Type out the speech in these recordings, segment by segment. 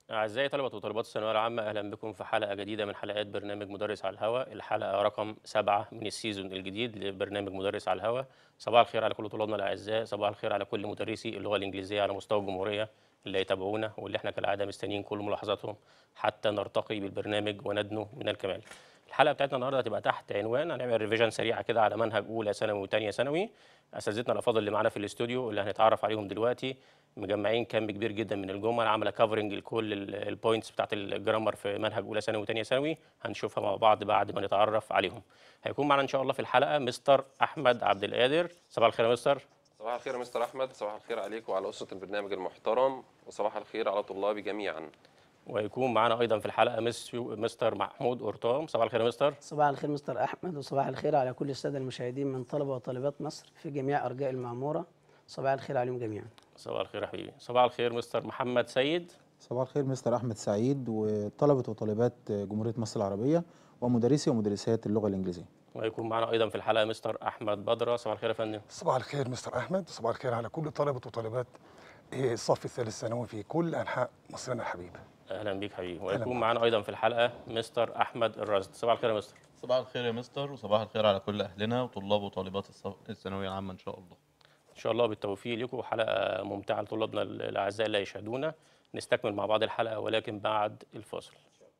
أعزائي طلبة وطالبات الثانوية العامة أهلا بكم في حلقة جديدة من حلقات برنامج مدرس على الهواء الحلقة رقم سبعة من السيزون الجديد لبرنامج مدرس على الهواء صباح الخير على كل طلابنا الأعزاء صباح الخير على كل مدرسي اللغة الإنجليزية على مستوى الجمهورية اللي يتابعونا واللي احنا كالعادة مستنيين كل ملاحظاتهم حتى نرتقي بالبرنامج وندنو من الكمال الحلقة بتاعتنا النهارده هتبقى تحت عنوان هنعمل ريفيجن سريعة كده على منهج أولى ثانوي وثانية ثانوي أساتذتنا الأفاضل اللي معانا في الاستوديو اللي هنتعرف عليهم دلوقتي مجمعين كم كبير جدا من الجمل عامله كفرنج لكل البوينتس بتاعت الجرامر في منهج اولى ثانوي وثانيه ثانوي هنشوفها مع بعض بعد ما نتعرف عليهم هيكون معنا ان شاء الله في الحلقه مستر احمد عبد القادر صباح الخير يا مستر صباح الخير يا مستر احمد صباح الخير عليك وعلى اسره البرنامج المحترم وصباح الخير على طلابي جميعا ويكون معنا ايضا في الحلقه مسيو مستر محمود قرطام صباح الخير يا مستر صباح الخير مستر احمد وصباح الخير على كل الساده المشاهدين من طلبه وطالبات مصر في جميع ارجاء المعموره صباح الخير عليهم جميعا صباح الخير يا حبيبي صباح الخير مستر محمد سيد صباح الخير مستر احمد سعيد وطلبه وطالبات جمهوريه مصر العربيه ومدرسي ومدرسات اللغه الانجليزيه ويكون معنا ايضا في الحلقه مستر احمد بدره صباح الخير يا فندم صباح الخير مستر احمد صباح الخير على كل طلبه وطالبات إيه، الصف الثالث ثانوي في كل انحاء مصرنا الحبيبه اهلا بيك حبيبي أهلاً ويكون بك. معنا ايضا في الحلقه مستر احمد الرزد صباح الخير يا مستر صباح الخير يا مستر وصباح الخير على كل أهلنا وطلاب وطالبات الصف- الثانوية العامة إن شاء الله ان شاء الله بالتوفيق لكم حلقه ممتعه لطلابنا الاعزاء اللي يشاهدونا نستكمل مع بعض الحلقه ولكن بعد الفاصل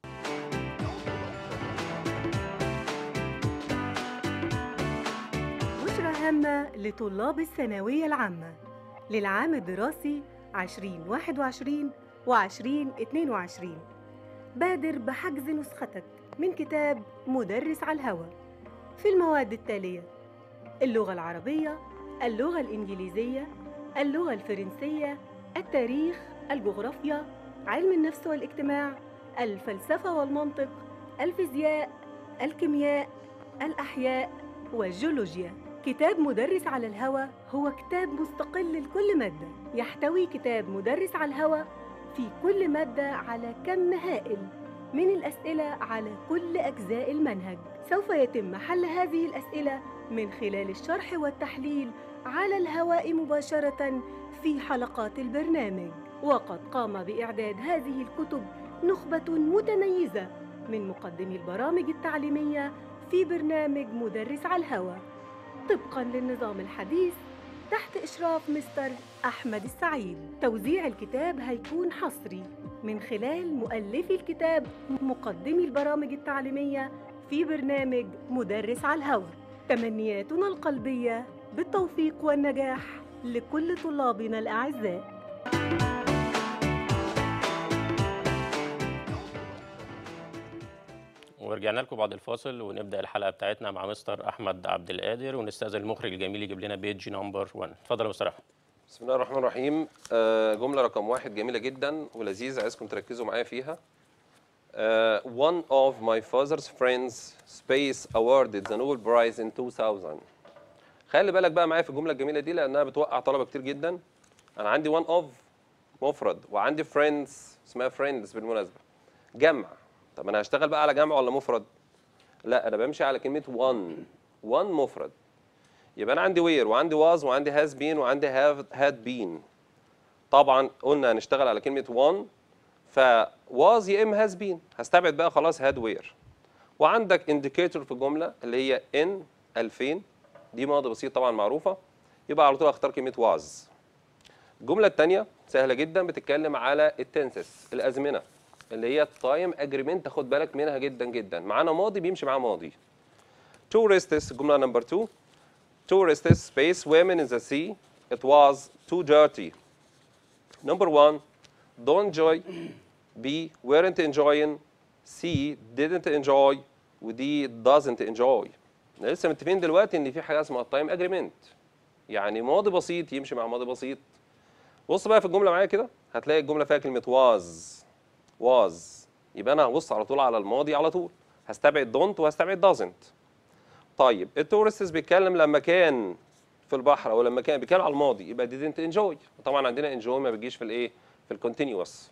بشرى هامة لطلاب الثانوية العامة للعام الدراسي 2021 و2022 بادر بحجز نسختك من كتاب مدرس على الهوى في المواد التالية اللغة العربية اللغة الإنجليزية اللغة الفرنسية التاريخ الجغرافيا علم النفس والاجتماع الفلسفة والمنطق الفيزياء الكيمياء الأحياء والجيولوجيا كتاب مدرس على الهوى هو كتاب مستقل لكل مادة يحتوي كتاب مدرس على الهوى في كل مادة على كم هائل من الأسئلة على كل أجزاء المنهج سوف يتم حل هذه الأسئلة من خلال الشرح والتحليل على الهواء مباشرة في حلقات البرنامج وقد قام بإعداد هذه الكتب نخبة متميزة من مقدمي البرامج التعليمية في برنامج مدرس على الهوى طبقا للنظام الحديث تحت إشراف مستر أحمد السعيد توزيع الكتاب هيكون حصري من خلال مؤلفي الكتاب مقدمي البرامج التعليمية في برنامج مدرس على الهوى تمنياتنا القلبية بالتوفيق والنجاح لكل طلابنا الأعزاء ورجعنا لكم بعد الفاصل ونبدا الحلقه بتاعتنا مع مستر احمد عبد القادر ونستاذن المخرج الجميل يجيب لنا بيج نمبر 1 اتفضل يا مستر احمد بسم الله الرحمن الرحيم آه، جمله رقم واحد جميله جدا ولذيذه عايزكم تركزوا معايا فيها آه، one of my father's friends space awarded the Nobel Prize in 2000 خلي بالك بقى معايا في الجمله الجميله دي لانها بتوقع طلبه كتير جدا انا عندي one of مفرد وعندي friends اسمها friends بالمناسبه جمع طب انا هشتغل بقى على جمع ولا مفرد لا انا بمشي على كلمه one one مفرد يبقى انا عندي وير وعندي واز وعندي هاز بين وعندي هاف هاد بين طبعا قلنا هنشتغل على كلمه وان فواز يا اما هاز بين هستبعد بقى خلاص هاد وير وعندك انديكيتور في الجمله اللي هي ان 2000 دي ماضي بسيط طبعا معروفه يبقى على طول اختار كلمه واز الجمله الثانيه سهله جدا بتتكلم على التنسس الازمنه اللي هي التايم اجريمنت تاخد بالك منها جدا جدا معانا ماضي بيمشي معاه ماضي tourists الجمله نمبر 2 tourists space women in the sea it was too dirty number one don't enjoy b weren't enjoying c didn't enjoy ودي doesn't enjoy احنا لسه متفقين دلوقتي ان في حاجه اسمها التايم اجريمنت يعني ماضي بسيط يمشي مع ماضي بسيط بص بقى في الجمله معايا كده هتلاقي الجمله فيها كلمه was was يبقى انا هبص على طول على الماضي على طول هستبعد don't وهستبعد doesn't طيب التورستس بيتكلم لما كان في البحر او لما كان بيتكلم على الماضي يبقى didn't enjoy طبعا عندنا enjoy ما بيجيش في الايه في الكونتينيوس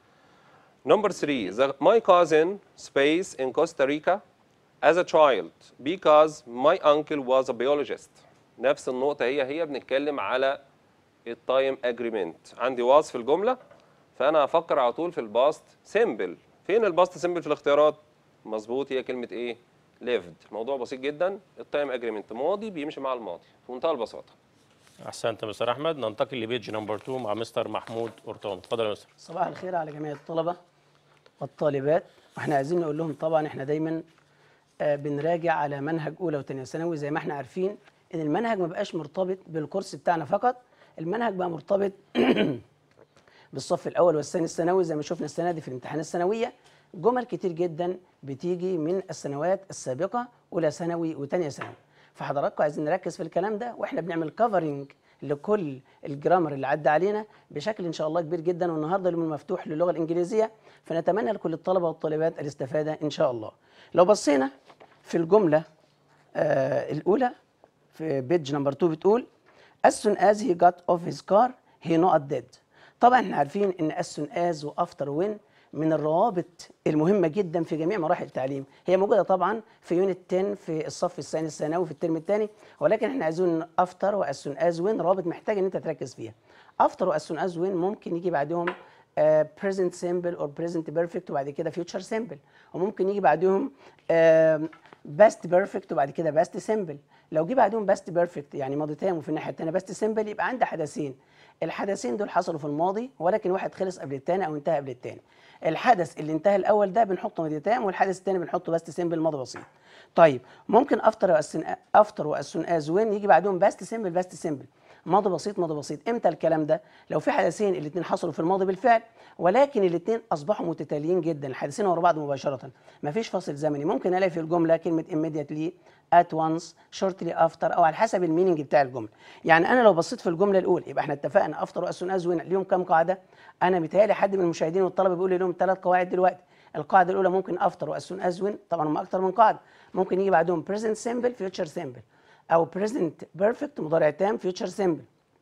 Number three, the, my cousin space in Costa Rica as a child because my uncle was a biologist. نفس النقطة هي هي بنتكلم على التايم اجريمنت. عندي was في الجملة فانا هفكر على طول في الباست سيمبل فين الباست سيمبل في الاختيارات مظبوط هي كلمه ايه ليفد الموضوع بسيط جدا التايم اجريمنت ماضي بيمشي مع الماضي في منتهى البساطه احسنت يا مستر احمد ننتقل لبيج نمبر 2 مع مستر محمود قرطان اتفضل يا مستر صباح الخير على جميع الطلبة والطالبات واحنا عايزين نقول لهم طبعا احنا دايما آه، بنراجع على منهج اولى وثانيه ثانوي زي ما احنا عارفين ان المنهج ما بقاش مرتبط بالكورس بتاعنا فقط المنهج بقى مرتبط بالصف الاول والثاني الثانوي زي ما شفنا السنه دي في الامتحانات الثانويه جمل كتير جدا بتيجي من السنوات السابقه اولى ثانوي وثانيه ثانوي فحضراتكم عايزين نركز في الكلام ده واحنا بنعمل كفرنج لكل الجرامر اللي عدى علينا بشكل ان شاء الله كبير جدا والنهارده اليوم المفتوح للغه الانجليزيه فنتمنى لكل الطلبه والطالبات الاستفاده ان شاء الله لو بصينا في الجمله آه الاولى في بيج نمبر 2 بتقول as soon as he got off his car he not dead طبعا احنا عارفين ان as soon as و after when من الروابط المهمة جدا في جميع مراحل التعليم هي موجودة طبعا في يونت 10 في الصف الثاني الثانوي في الترم الثاني ولكن احنا عايزين افتر واس سون از وين روابط محتاج ان انت تركز فيها افتر واس سون از وين ممكن يجي بعدهم بريزنت سيمبل اور بريزنت بيرفكت وبعد كده فيوتشر سيمبل وممكن يجي بعدهم باست بيرفكت وبعد كده باست سيمبل لو جه بعدهم باست بيرفكت يعني ماضي تام وفي الناحيه الثانيه باست سيمبل يبقى عندي حدثين الحدثين دول حصلوا في الماضي ولكن واحد خلص قبل الثاني او انتهى قبل الثاني الحدث اللي انتهى الاول ده بنحطه ماضي تام والحدث الثاني بنحطه باست سيمبل ماضي بسيط طيب ممكن افتر افتر واسون از وين يجي بعدهم باست سيمبل باست سيمبل ماضي بسيط ماضي بسيط امتى الكلام ده لو في حدثين الاثنين حصلوا في الماضي بالفعل ولكن الاثنين اصبحوا متتاليين جدا الحدثين ورا بعض مباشره مفيش فاصل زمني ممكن الاقي في الجمله كلمه immediately at once shortly after او على حسب الميننج بتاع الجمله يعني انا لو بصيت في الجمله الاولى يبقى احنا اتفقنا افتر واسون از وين ليهم كام قاعده انا متهيألي حد من المشاهدين والطلبه بيقول لي لهم ثلاث قواعد دلوقتي القاعده الاولى ممكن افتر واسون از وين طبعا هم اكتر من قاعده ممكن يجي بعدهم present simple future simple او present perfect مضارع تام future simple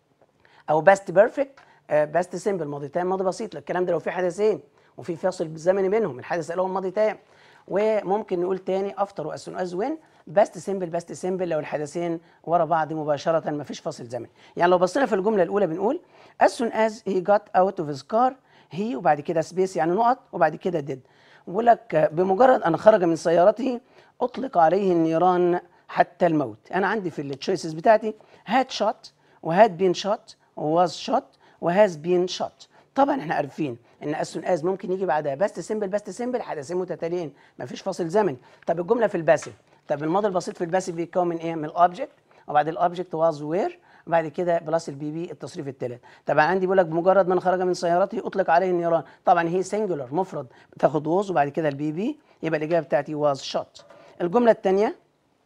او باست بيرفكت باست سيمبل ماضي تام ماضي بسيط الكلام ده لو في حدثين وفي فاصل زمني بينهم الحدث الاول ماضي تام وممكن نقول تاني افتر واس سون از وين باست سيمبل باست سيمبل لو الحدثين ورا بعض مباشره ما فيش فاصل زمني يعني لو بصينا في الجمله الاولى بنقول as soon as he got out of his car he وبعد كده سبيس يعني نقط وبعد كده did بيقول لك آه، بمجرد ان خرج من سيارته اطلق عليه النيران حتى الموت انا عندي في التشويسز بتاعتي had shot وهاد بين shot was shot وهاز بين shot طبعا احنا عارفين ان as soon as ممكن يجي بعدها باست سيمبل باست سيمبل حدثين متتاليين مفيش فاصل زمني طب الجمله في الباسف طب الماضي البسيط في الباسف بيتكون من ايه من الاوبجكت وبعد الاوبجكت واز وير وبعد كده بلس البي بي التصريف الثالث طبعا عندي بيقول لك بمجرد من خرج من سيارته اطلق عليه النيران طبعا هي سنجولار مفرد بتاخد ووز وبعد كده البي بي يبقى الاجابه بتاعتي واز شوت الجمله الثانيه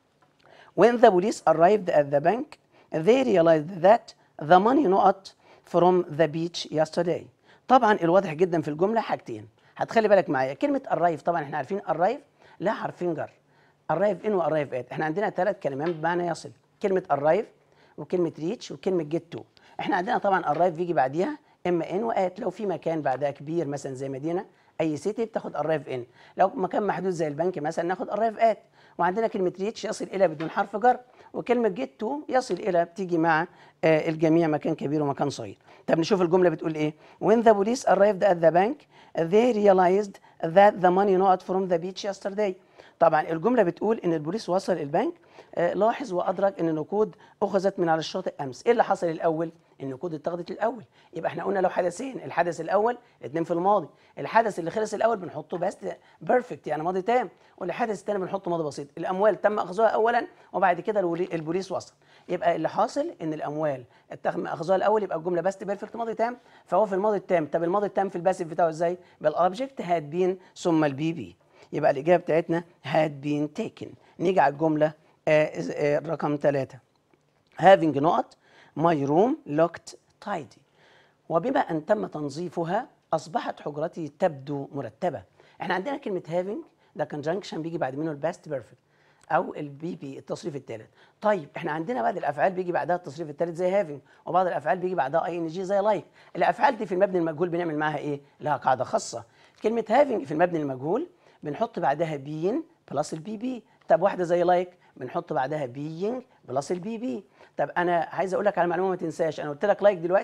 When the police arrived at the bank, they realized that the money not from the beach yesterday. طبعا الواضح جدا في الجمله حاجتين هتخلي بالك معايا كلمه arrive طبعا احنا عارفين arrive لها حرفين جر arrive in و arrive at احنا عندنا ثلاث كلمات بمعنى يصل كلمه arrive وكلمه reach وكلمه get to احنا عندنا طبعا arrive يجي بعديها اما ان وات لو في مكان بعدها كبير مثلا زي مدينه اي سيتي بتاخد arrive in لو مكان محدود زي البنك مثلا ناخد arrive at وعندنا كلمه ريتش يصل الى بدون حرف جر وكلمه جيت تو يصل الى بتيجي مع آه الجميع مكان كبير ومكان صغير طب نشوف الجمله بتقول ايه when the police arrived at the bank they realized that the money not from the beach yesterday طبعا الجمله بتقول ان البوليس وصل البنك آه لاحظ وادرك ان النقود اخذت من على الشاطئ امس ايه اللي حصل الاول النقود اتاخدت الاول يبقى احنا قلنا لو حدثين الحدث الاول الاثنين في الماضي الحدث اللي خلص الاول بنحطه باست بيرفكت يعني ماضي تام والحدث الثاني بنحطه ماضي بسيط الاموال تم اخذها اولا وبعد كده الولي- البوليس وصل يبقى اللي حاصل ان الاموال تم اخذها الاول يبقى الجمله باست بيرفكت ماضي تام فهو في الماضي التام طب الماضي التام في الباسيف بتاعه ازاي بالاوبجكت هاد بين ثم البي بي يبقى الاجابه بتاعتنا هاد بين تيكن نيجي على الجمله آه، آه، رقم ثلاثة having نقط my room looked tidy وبما ان تم تنظيفها اصبحت حجرتي تبدو مرتبه احنا عندنا كلمه having ده كونجنكشن بيجي بعد منه الباست بيرفكت او البي بي التصريف الثالث طيب احنا عندنا بعض الافعال بيجي بعدها التصريف الثالث زي having وبعض الافعال بيجي بعدها اي ان جي زي لايك الافعال دي في المبني المجهول بنعمل معاها ايه لها قاعده خاصه كلمه having في المبني المجهول بنحط بعدها being بلس البي بي طب واحده زي لايك بنحط بعدها being بلس البي بي طب انا عايز اقول لك على معلومه ما تنساش انا قلت لك لايك دلوقتي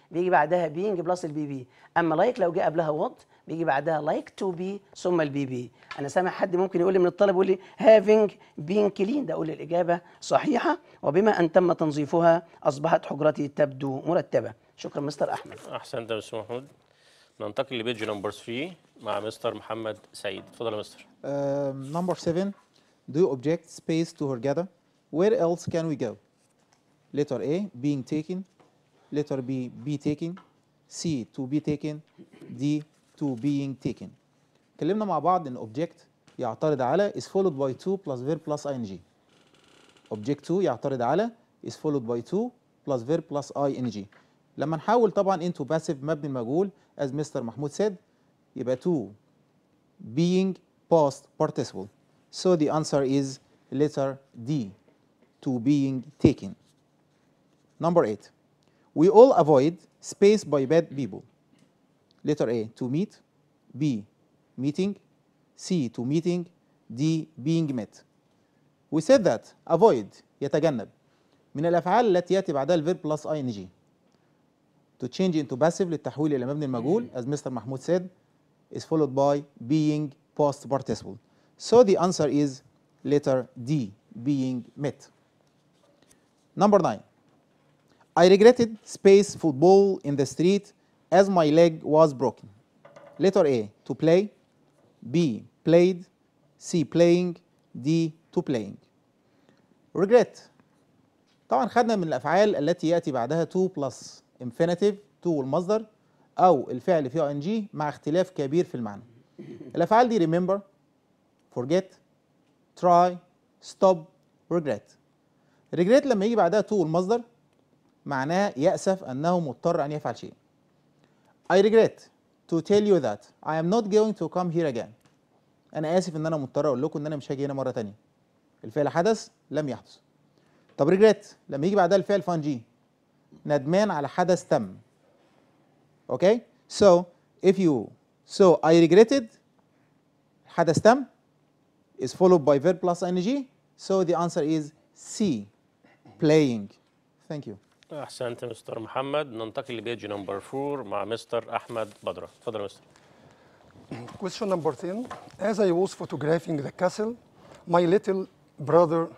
بيجي بعدها being بلس البي بي اما لايك لو جه قبلها what بيجي بعدها like to be ثم البي بي انا سامع حد ممكن يقول لي من الطلب يقول لي having been clean ده اقول لي الاجابه صحيحه وبما ان تم تنظيفها اصبحت حجرتي تبدو مرتبه شكرا مستر احمد احسنت يا مستر محمود ننتقل لبيج نمبر 3 مع مستر محمد سعيد اتفضل يا مستر Um, number seven, do object space to together. Where else can we go? Letter A, being taken. Letter B, be taken. C, to be taken. D, to being taken. اتكلمنا مع بعض ان object يعترض على is followed by to plus verb plus ing. object to يعترض على is followed by to plus verb plus ing. لما نحول طبعا into passive مبني المجهول as Mr. محمود said يبقى to being past participle. So the answer is letter D, to being taken. Number eight, we all avoid space by bad people. Letter A, to meet. B, meeting. C, to meeting. D, being met. We said that avoid يتجنب من الأفعال التي يأتي بعدها الفيرب plus ing. To change into passive للتحويل إلى مبني المجهول as Mr. محمود said is followed by being past participle. So the answer is letter D, being met. Number nine. I regretted space football in the street as my leg was broken. Letter A, to play. B, played. C, playing. D, to playing. regret طبعا خدنا من الافعال التي ياتي بعدها to plus infinitive to والمصدر او الفعل فيه ing مع اختلاف كبير في المعنى الافعال دي remember forget try stop regret regret لما يجي بعدها to والمصدر معناه يأسف أنه مضطر أن يفعل شيء I regret to tell you that I am not going to come here again أنا آسف إن أنا مضطر أقول لكم إن أنا مش هاجي هنا مرة تانية الفعل حدث لم يحدث طب regret لما يجي بعدها الفعل فانجي ندمان على حدث تم اوكي so if you so I regretted حدث تم is followed by verb plus ing so the answer is C playing thank you احسنت يا مستر محمد ننتقل لبيج نمبر 4 مع مستر احمد بدره اتفضل يا مستر Question number 10. As I was photographing the castle, my little brother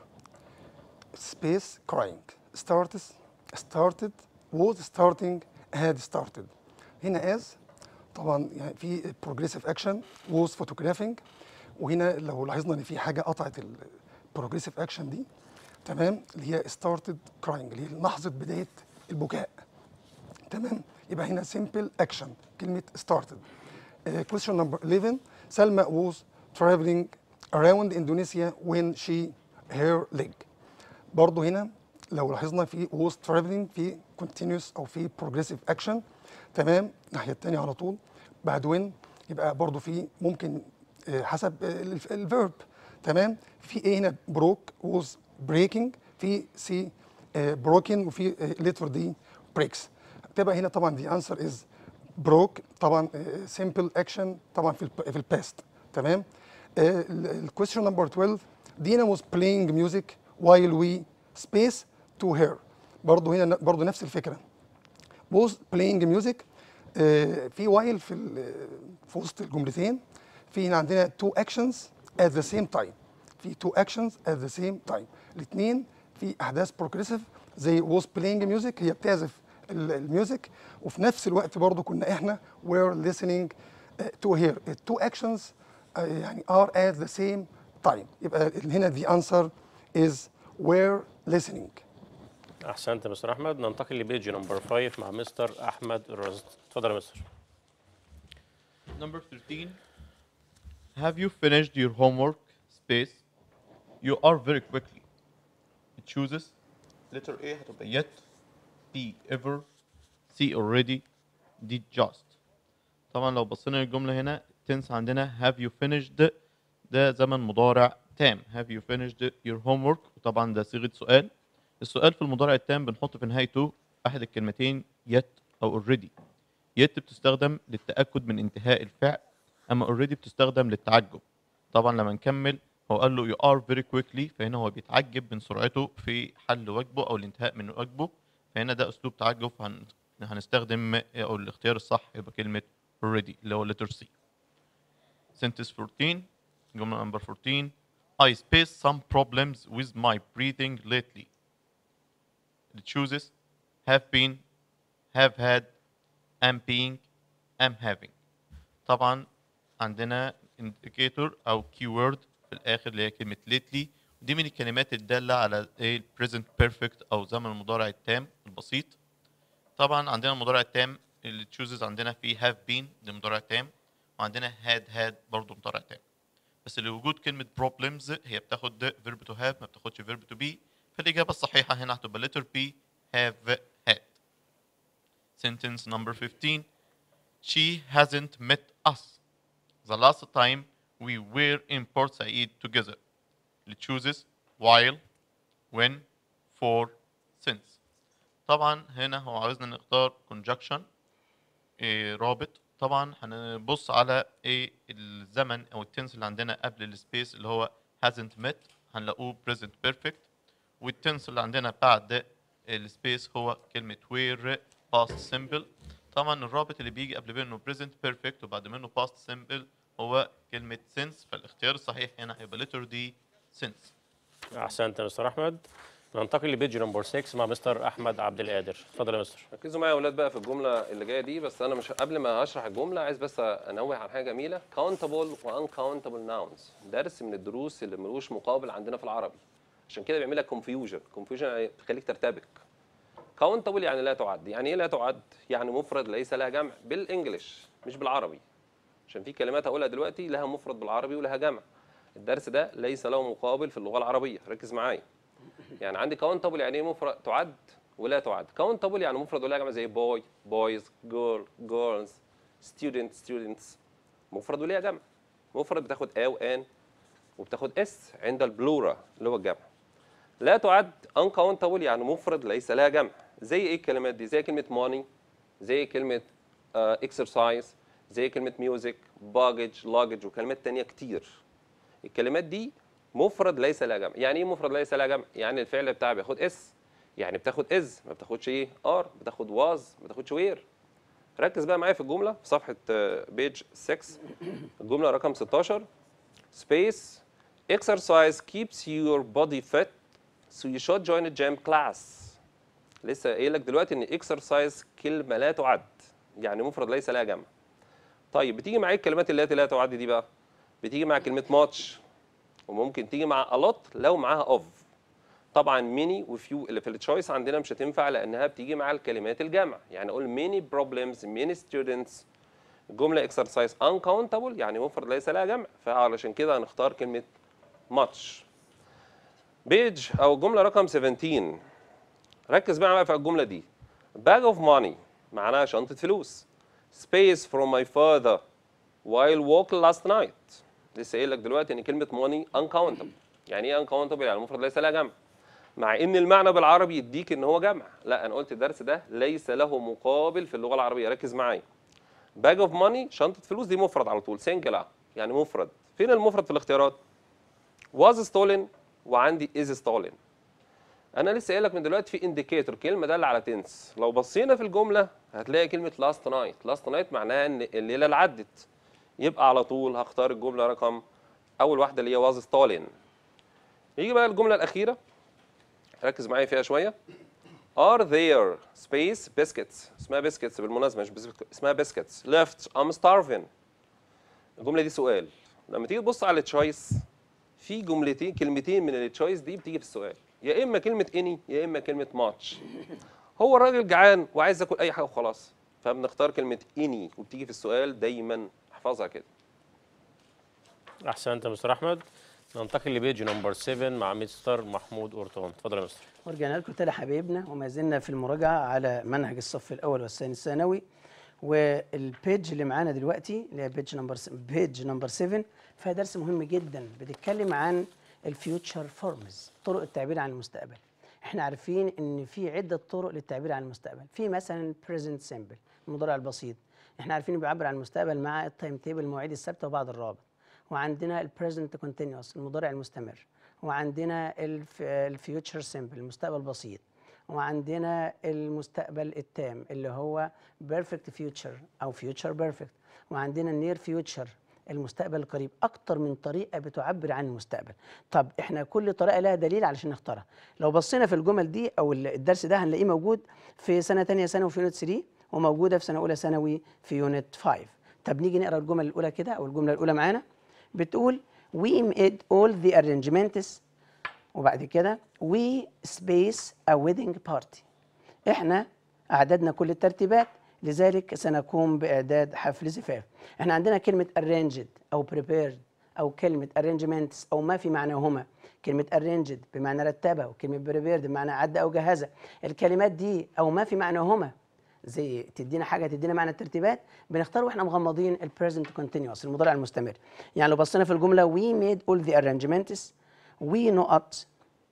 space crying started started was starting had started هنا as طبعا يعني في progressive action was photographing وهنا لو لاحظنا ان في حاجه قطعت البروجريسيف اكشن دي تمام اللي هي started crying اللي هي لحظه بدايه البكاء تمام يبقى هنا simple action كلمه started Uh, question number 11 Salma was traveling around Indonesia when she her leg برضه هنا لو لاحظنا في was traveling في continuous او في progressive action تمام الناحيه الثانيه على طول بعد when يبقى برضه في ممكن آه، حسب الفيرب تمام في ايه هنا broke was breaking في سي broken وفي letter دي breaks تبقى هنا طبعا the answer is broke طبعا simple action طبعا في ال في الباست تمام الكويستشن نمبر 12 دينا was playing music while we space to her برضه هنا برضه نفس الفكره was playing music آه، في while في ال- في وسط الجملتين في هنا عندنا two actions at the same time في two actions at the same time الاثنين في احداث progressive زي was playing music هي بتعزف ال- الميوزك وفي نفس الوقت برضو كنا احنا were listening uh, to her The two actions uh, يعني are at the same time يبقى هنا the answer is were listening احسنت يا مستر احمد ننتقل لبيج نمبر 5 مع مستر احمد الرزق اتفضل يا مستر Number 13. Have you finished your homework? Space. You are very quickly. It chooses. Letter A هتبقى yet. B ever. C already. D just. طبعا لو بصينا للجملة هنا tense عندنا have you finished ده زمن مضارع تام have you finished your homework وطبعا ده صيغة سؤال السؤال في المضارع التام بنحط في نهايته أحد الكلمتين yet أو already yet بتستخدم للتأكد من انتهاء الفعل أما already بتستخدم للتعجب طبعا لما نكمل هو قال له you are very quickly فهنا هو بيتعجب من سرعته في حل واجبه أو الانتهاء من واجبه فهنا ده أسلوب تعجب هن- هنستخدم او الاختيار الصح يبقى كلمه already اللي هو letter C sentence 14 جمله number 14 I faced some problems with my breathing lately it chooses have been have had am being am having طبعا عندنا indicator او keyword في الاخر اللي هي كلمه lately دي من الكلمات الداله على ايه present perfect او زمن المضارع التام البسيط طبعا عندنا المضارع التام اللي تشوزز عندنا فيه have been ده مضارع تام وعندنا had had برضه مضارع تام بس لوجود كلمة problems هي بتاخد verb to have ما بتاخدش verb to be فالإجابة الصحيحة هنا هتبقى letter B have had sentence number 15 she hasn't met us the last time we were in Port Said together اللي chooses while when for since طبعا هنا هو عاوزنا نختار conjunction إيه رابط طبعا هنبص على ايه الزمن او التنس اللي عندنا قبل السبيس اللي هو hasn't met هنلاقوه present perfect والتنس اللي عندنا بعد السبيس هو كلمة were past simple طبعا الرابط اللي بيجي قبل منه present perfect وبعد منه past simple هو كلمة since فالاختيار الصحيح هنا هيبقى letter D since احسنت يا مستر احمد ننتقل لبيج نمبر 6 مع مستر احمد عبد القادر اتفضل يا مستر ركزوا معايا يا اولاد بقى في الجمله اللي جايه دي بس انا مش قبل ما اشرح الجمله عايز بس انوه على حاجه جميله countable و uncountable nouns درس من الدروس اللي ملوش مقابل عندنا في العربي عشان كده بيعمل لك confusion confusion يعني بتخليك ترتبك countable يعني لا تعد يعني ايه لا تعد يعني مفرد ليس لها جمع بالانجلش مش بالعربي عشان في كلمات هقولها دلوقتي لها مفرد بالعربي ولها جمع الدرس ده ليس له مقابل في اللغه العربيه ركز معايا يعني عندي كاونتابل يعني ايه مفرد تعد ولا تعد كاونتابل يعني مفرد ولا جمع زي بوي بويز جيرل جيرلز ستودنت ستودنتس مفرد وليها جمع مفرد بتاخد ا وان وبتاخد اس عند البلورا اللي هو الجمع لا تعد uncountable يعني مفرد ليس لها جمع زي ايه الكلمات دي زي كلمه money زي كلمه اكسرسايز زي كلمه ميوزك باجج لاجج وكلمات تانية كتير الكلمات دي مفرد ليس لها جمع يعني ايه مفرد ليس لها جمع يعني الفعل بتاعها بياخد اس يعني بتاخد از ما بتاخدش ايه ار بتاخد واز ما بتاخدش وير ركز بقى معايا في الجمله في صفحه بيج 6 الجمله رقم 16 space exercise keeps your body fit so you should join a gym class لسه قايل لك دلوقتي ان exercise كلمه لا تعد يعني مفرد ليس لها جمع طيب بتيجي معايا الكلمات اللي لا تعد دي بقى بتيجي مع كلمه ماتش وممكن تيجي مع a lot لو معاها of طبعا ميني وفيو اللي في التشويس عندنا مش هتنفع لانها بتيجي مع الكلمات الجمع يعني اقول many problems many students الجمله exercise uncountable يعني مفرد ليس لها جمع فعلشان كده هنختار كلمه much بيج او الجمله رقم 17 ركز بقى في الجمله دي bag of money معناها شنطه فلوس space from my father while walking last night لسه قايل لك دلوقتي ان كلمه money uncountable يعني ايه uncountable يعني المفرد ليس لها جمع مع ان المعنى بالعربي يديك ان هو جمع لا انا قلت الدرس ده ليس له مقابل في اللغه العربيه ركز معايا باج اوف ماني شنطه فلوس دي مفرد على طول سنجل يعني مفرد فين المفرد في الاختيارات was stolen وعندي is stolen انا لسه قايل لك من دلوقتي في انديكيتور كلمه داله على تنس لو بصينا في الجمله هتلاقي كلمه لاست نايت لاست نايت معناها ان الليله اللي عدت يبقى على طول هختار الجمله رقم اول واحده اللي هي was stolen يجي بقى الجمله الاخيره ركز معايا فيها شويه are there space biscuits اسمها biscuits بالمناسبه مش biscuits اسمها biscuits left I'm starving الجمله دي سؤال لما تيجي تبص على التشويس في جملتين كلمتين من التشويس دي بتيجي في السؤال يا اما كلمه اني يا اما كلمه ماتش هو الراجل جعان وعايز ياكل اي حاجه وخلاص فبنختار كلمه اني وبتيجي في السؤال دايما احفظها كده احسنت يا مستر احمد ننتقل لبيج نمبر 7 مع مستر محمود قرطان اتفضل يا مستر ورجعنا لكم تاني حبايبنا وما زلنا في المراجعه على منهج الصف الاول والثاني الثانوي والبيج اللي معانا دلوقتي اللي هي بيج نمبر بيج نمبر 7 فيها درس مهم جدا بتتكلم عن الفيوتشر فورمز طرق التعبير عن المستقبل احنا عارفين ان في عده طرق للتعبير عن المستقبل في مثلا present simple المضارع البسيط احنا عارفين انه بيعبر عن المستقبل مع التايم تيبل المواعيد الثابته وبعض الرابط وعندنا البريزنت كونتينوس المضارع المستمر وعندنا الفيوتشر سيمبل المستقبل بسيط وعندنا المستقبل التام اللي هو perfect future او future perfect وعندنا النير future المستقبل القريب اكتر من طريقه بتعبر عن المستقبل طب احنا كل طريقه لها دليل علشان نختارها لو بصينا في الجمل دي او ال- الدرس ده هنلاقيه موجود في سنه تانية ثانوي في يونت 3 وموجوده في سنه اولى ثانوي في يونت 5 طب نيجي نقرا الجمل الاولى كده او الجمله الاولى معانا بتقول we made all the arrangements وبعد كده we space a wedding party احنا اعددنا كل الترتيبات لذلك سنقوم باعداد حفل زفاف احنا عندنا كلمه arranged او prepared او كلمه arrangements او ما في معناهما كلمه arranged بمعنى رتبها وكلمه prepared بمعنى عد او جهزها الكلمات دي او ما في معناهما زي تدينا حاجه تدينا معنى الترتيبات بنختار واحنا مغمضين البريزنت كونتينوس المضارع المستمر يعني لو بصينا في الجمله we made all the arrangements we نقط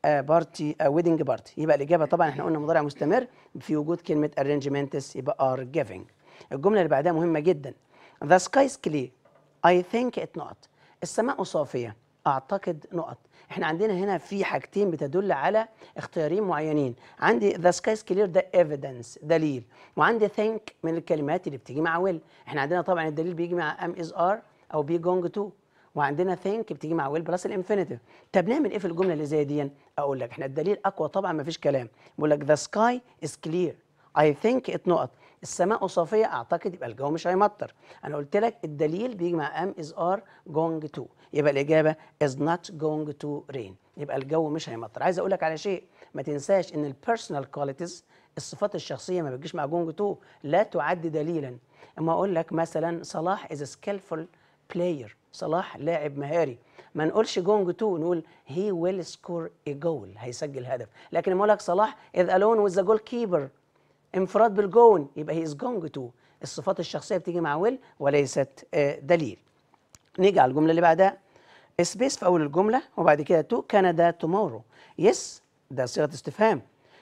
بارتي ويدنج بارتي يبقى الاجابه طبعا احنا قلنا مضارع مستمر في وجود كلمه arrangements يبقى are giving الجمله اللي بعدها مهمه جدا the sky is clear I think it not السماء صافيه اعتقد نقط احنا عندنا هنا في حاجتين بتدل على اختيارين معينين عندي the sky is clear ده evidence دليل وعندي think من الكلمات اللي بتيجي مع will احنا عندنا طبعا الدليل بيجي مع am is are او be going to وعندنا think بتيجي مع will بلس الانفينيتيف طب نعمل ايه في الجمله اللي زي دي اقول لك احنا الدليل اقوى طبعا ما فيش كلام بقول لك the sky is clear I think it نقط السماء صافية أعتقد يبقى الجو مش هيمطر أنا قلت لك الدليل بيجي مع am is are going to يبقى الإجابة is not going to rain يبقى الجو مش هيمطر عايز أقول لك على شيء ما تنساش إن البيرسونال كواليتيز الصفات الشخصية ما بتجيش مع going to لا تعد دليلا اما أقول لك مثلا صلاح is a skillful player صلاح لاعب مهاري ما نقولش جونج تو نقول هي ويل سكور a جول هيسجل هدف لكن لما اقول لك صلاح از الون وذ ذا جول كيبر انفراد بالجون يبقى هي از جونج تو الصفات الشخصيه بتيجي مع ويل وليست آه، دليل نيجي على الجمله اللي بعدها سبيس في اول الجمله وبعد كده تو كندا تومورو يس ده صيغه استفهام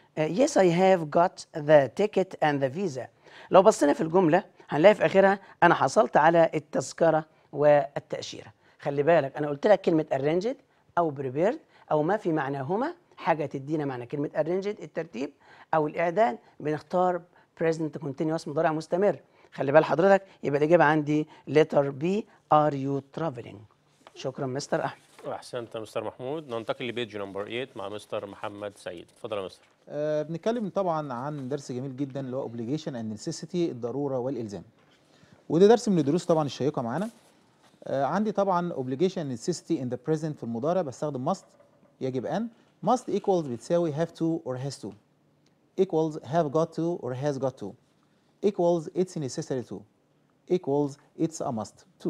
يس اي هاف جوت ذا تيكت اند ذا فيزا لو بصينا في الجمله هنلاقي في اخرها انا حصلت على التذكره والتاشيره خلي بالك انا قلت لك كلمه arranged او prepared او ما في معناهما حاجه تدينا معنى كلمه arranged الترتيب او الاعداد بنختار present continuous مضارع مستمر خلي بال حضرتك يبقى الاجابه عندي letter B are you traveling شكرا مستر احمد احسنت يا مستر محمود ننتقل لبيج نمبر 8 مع مستر محمد سعيد اتفضل يا مستر آه بنتكلم طبعا عن درس جميل جدا اللي هو obligation and necessity الضروره والالزام وده درس من الدروس طبعا الشيقه معانا آه عندي طبعا obligation and necessity in the present في المضارع بستخدم must يجب ان must equals بتساوي have to or has to equals have got to or has got to equals it's necessary to equals it's a must to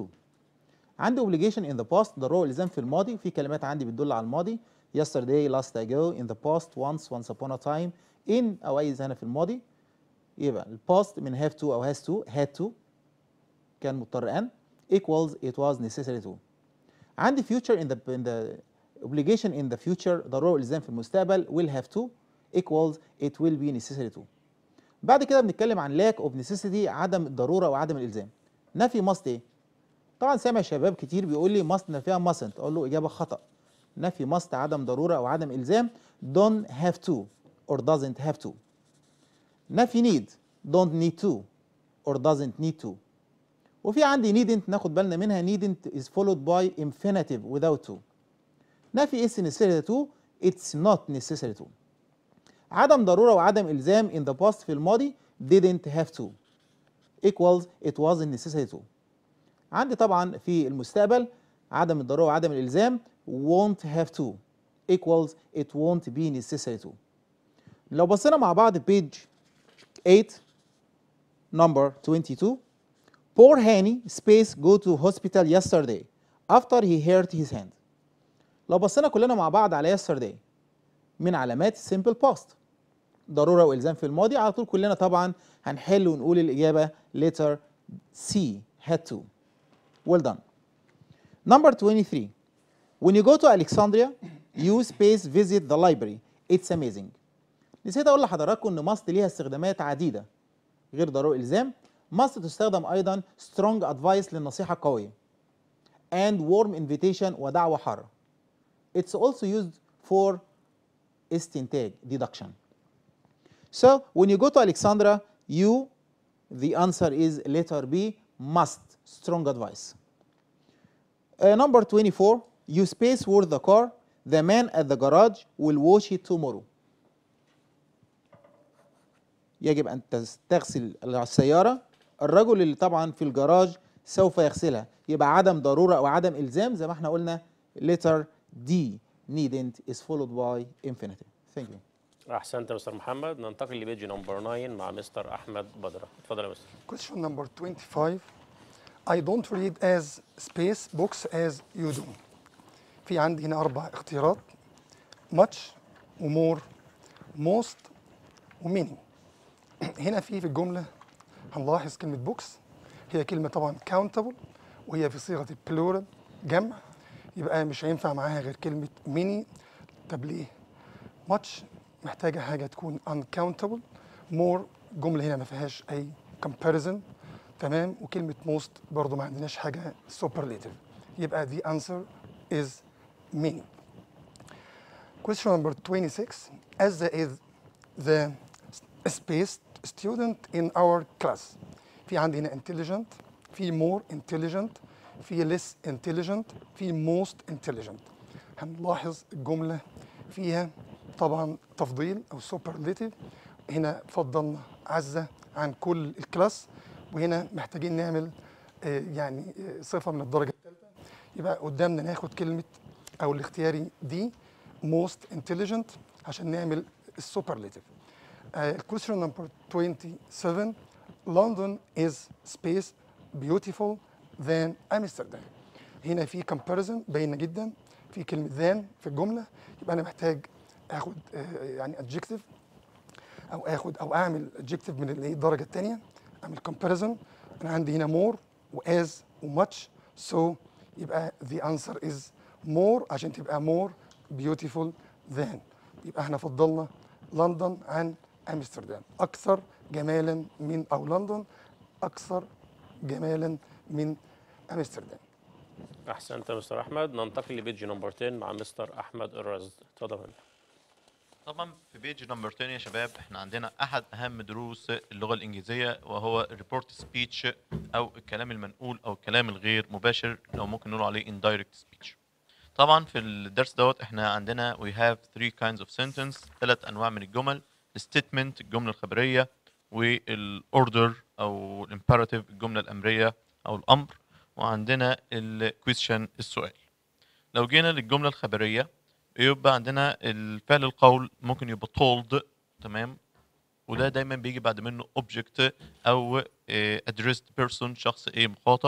عندي obligation in the past ضروره والالزام في الماضي في كلمات عندي بتدل على الماضي yesterday last ago in the past once once upon a time in او اي زمن في الماضي يبقى الباست من have to او has to had to كان مضطر ان equals it was necessary to عندي future in the in the obligation in the future ضروره والالزام في المستقبل will have to equals it will be necessary to بعد كده بنتكلم عن lack of necessity عدم الضروره وعدم الالزام نفي must ايه طبعا سامع شباب كتير بيقول لي must نفيها mustn't اقول له اجابه خطا نفي must عدم ضروره او عدم الزام don't have to or doesn't have to نفي need don't need to or doesn't need to وفي عندي needn't ناخد بالنا منها needn't is followed by infinitive without to نفي is necessary to it's not necessary to عدم ضروره وعدم الزام in the past في الماضي didn't have to equals it wasn't necessary to عندي طبعا في المستقبل عدم الضروره وعدم الالزام won't have to equals it won't be necessary to لو بصينا مع بعض page 8 number 22 poor Hanny space go to hospital yesterday after he hurt his hand لو بصينا كلنا مع بعض على yesterday من علامات simple past ضروره والزام في الماضي على طول كلنا طبعا هنحل ونقول الاجابه letter C had to well done number 23 when you go to Alexandria you space visit the library it's amazing نسيت اقول لحضراتكم ان must ليها استخدامات عديده غير ضروري الزام must تستخدم ايضا strong advice للنصيحه القويه and warm invitation ودعوه حاره it's also used for استنتاج deduction So when you go to Alexandra, you, the answer is letter B, must. Strong advice. Uh, number 24, you space worth the car. The man at the garage will wash it tomorrow. يجب أن تس- تغسل السيارة الرجل اللي طبعا في الجراج سوف يغسلها يبقى عدم ضرورة أو عدم إلزام زي ما احنا قلنا letter D needn't is followed by infinitive. Thank you. احسنت يا مستر محمد ننتقل لبيج نمبر 9 مع مستر احمد بدره اتفضل يا مستر Question number 25 I don't read as space books as you do في عندي هنا أربع اختيارات much ومور most وميني هنا في في الجملة هنلاحظ كلمة بوكس هي كلمة طبعا countable وهي في صيغة البلورال جمع يبقى مش هينفع معاها غير كلمة ميني طب ليه؟ much محتاجة حاجة تكون uncountable more جملة هنا ما فيهاش أي comparison تمام وكلمة most برضو ما عندناش حاجة superlative يبقى the answer is many Question number 26 as the is the space student in our class في عندي هنا intelligent في more intelligent في less intelligent في most intelligent هنلاحظ الجملة فيها طبعا تفضيل أو superlative هنا فضلنا عزة عن كل الكلاس وهنا محتاجين نعمل آه، يعني آه، صفة من الدرجة الثالثة يبقى قدامنا ناخد كلمة أو الاختياري دي most intelligent عشان نعمل السوبرليتيف question number 27 London is space beautiful than Amsterdam هنا في comparison باينة جدا في كلمة than في الجملة يبقى أنا محتاج آخد آه، يعني adjective او اخد او اعمل adjective من اللي هي الدرجه الثانيه اعمل comparison انا عندي هنا more واز وماتش so يبقى the answer is more عشان تبقى more beautiful than يبقى احنا فضلنا لندن عن امستردام اكثر جمالا من او لندن اكثر جمالا من امستردام احسنت يا مستر احمد ننتقل لبيج نمبر 10 مع مستر احمد الرزد اتفضل يا فندم. طبعا في بيج نمبر 10 يا شباب احنا عندنا احد اهم دروس اللغه الانجليزيه وهو ريبورت سبيتش او الكلام المنقول او الكلام الغير مباشر لو ممكن نقول عليه indirect speech طبعا في الدرس دوت احنا عندنا we have three kinds of sentence ثلاث انواع من الجمل الستيتمنت الجمله الخبريه والاوردر او الامبيراتيف الجمله الامريه او الامر وعندنا الكويشن السؤال لو جينا للجمله الخبريه يبقى عندنا الفعل القول ممكن يبقى told تمام وده دايما بيجي بعد منه object او آه، addressed person شخص ايه مخاطب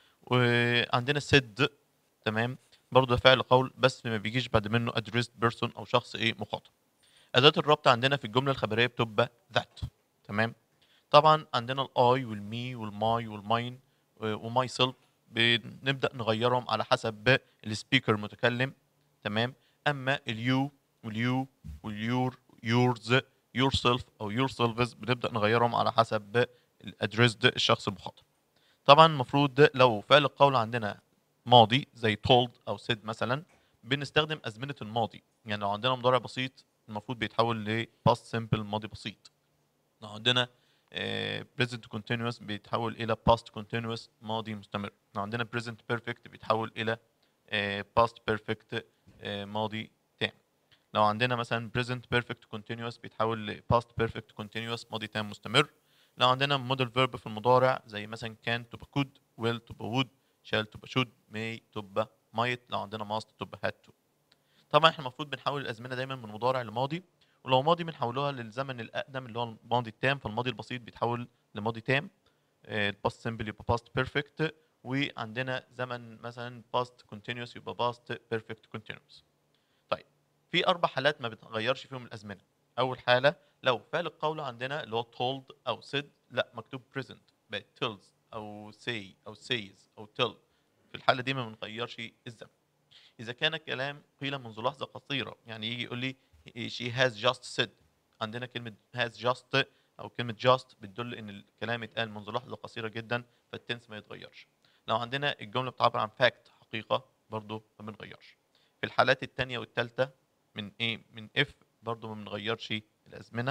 وعندنا said تمام برضه ده فعل قول بس ما بيجيش بعد منه addressed person او شخص ايه مخاطب اداه الربط عندنا في الجمله الخبريه بتبقى that تمام طبعا عندنا الاي والمي والماي والماين وماي سيلف بنبدا نغيرهم على حسب السبيكر متكلم تمام اما اليو واليو واليور يورز يور سيلف او يور سيلفز بنبدا نغيرهم على حسب الادريسد الشخص المخاطب طبعا المفروض لو فعل القول عندنا ماضي زي told او said مثلا بنستخدم ازمنه الماضي يعني لو عندنا مضارع بسيط المفروض بيتحول ل past simple ماضي بسيط لو عندنا آه، present continuous بيتحول الى past continuous ماضي مستمر لو عندنا present perfect بيتحول الى آه، past perfect آه، ماضي تام لو عندنا مثلا present perfect continuous بيتحول ل past perfect continuous ماضي تام مستمر لو عندنا model verb في المضارع زي مثلا can تبقى could will تبقى would shall تبقى should may تبقى might لو عندنا must تبقى had to طبعا احنا المفروض بنحول الازمنه دايما من مضارع لماضي ولو ماضي بنحولوها للزمن الاقدم اللي هو الماضي التام فالماضي البسيط بيتحول لماضي تام الباست سمبل يبقى باست بيرفكت وعندنا زمن مثلا باست كونتينوس يبقى باست بيرفكت كونتينوس طيب في اربع حالات ما بتغيرش فيهم الازمنه اول حاله لو فعل القول عندنا اللي هو told او said لا مكتوب present بقت tells او say او says او tell في الحاله دي ما بنغيرش الزمن اذا كان الكلام قيل منذ لحظه قصيره يعني يجي يقول لي she has just said عندنا كلمه has just او كلمه just بتدل ان الكلام اتقال منذ لحظه قصيره جدا فالتنس ما يتغيرش لو عندنا الجمله بتعبر عن fact حقيقه برضو ما بنغيرش في الحالات الثانيه والثالثه من ايه من if برضو ما بنغيرش الازمنه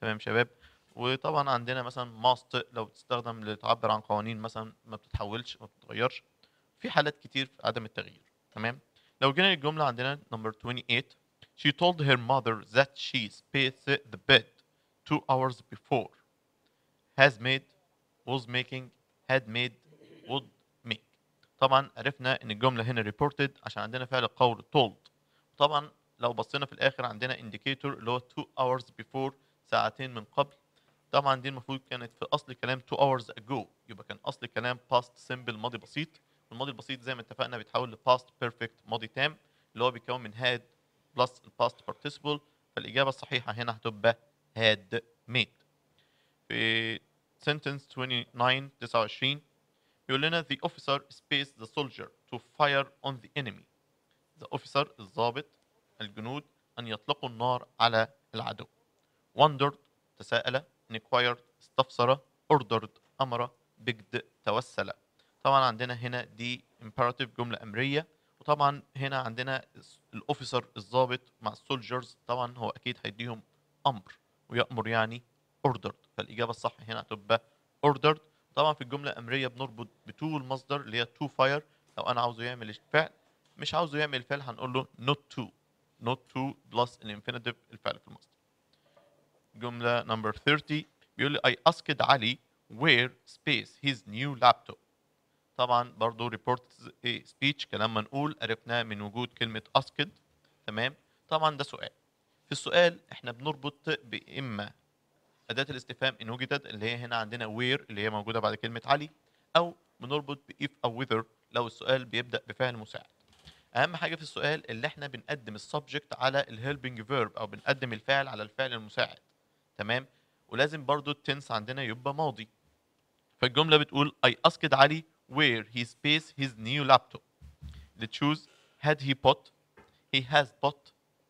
تمام شباب وطبعا عندنا مثلا must لو بتستخدم لتعبر عن قوانين مثلا ما بتتحولش ما بتتغيرش في حالات كتير في عدم التغيير تمام لو جينا الجملة عندنا number 28 she told her mother that she spaced the bed two hours before has made was making had made would make طبعا عرفنا ان الجملة هنا reported عشان عندنا فعل القول told طبعا لو بصينا في الاخر عندنا indicator اللي هو 2 hours before ساعتين من قبل طبعا دي المفروض كانت في اصل كلام 2 hours ago يبقى كان اصل كلام past simple ماضي بسيط والماضي البسيط زي ما اتفقنا بيتحول ل past perfect ماضي تام اللي هو بيتكون من had plus ال past participle فالاجابه الصحيحه هنا هتبقى had made في sentence 29 29 بيقول لنا the officer spaced the soldier to fire on the enemy the officer الضابط الجنود أن يطلقوا النار على العدو wondered تساءل inquired استفسر ordered أمر begged توسل طبعا عندنا هنا دي imperative جملة أمرية وطبعا هنا عندنا الأوفيسر الضابط مع السولجرز طبعا هو أكيد هيديهم أمر ويأمر يعني ordered فالإجابة الصح هنا هتبقى ordered طبعا في الجملة الأمرية بنربط بتو المصدر اللي هي to fire لو أنا عاوزه يعمل الفعل مش عاوزه يعمل الفعل هنقول له not to not to plus الانفينيتيف الفعل في المصدر جملة number 30 بيقول لي I asked علي where space his new laptop طبعا برضو report speech كلام منقول عرفناه من وجود كلمة asked تمام طبعا ده سؤال في السؤال احنا بنربط بإما أداة الاستفهام إن وجدت اللي هي هنا عندنا where اللي هي موجودة بعد كلمة علي أو بنربط ب if أو whether لو السؤال بيبدأ بفعل مساعد اهم حاجه في السؤال اللي احنا بنقدم السبجكت على الهيلبنج فيرب او بنقدم الفعل على الفعل المساعد تمام ولازم برضو التنس عندنا يبقى ماضي فالجمله بتقول I asked علي where he spaced his new laptop the choose had he bought he has bought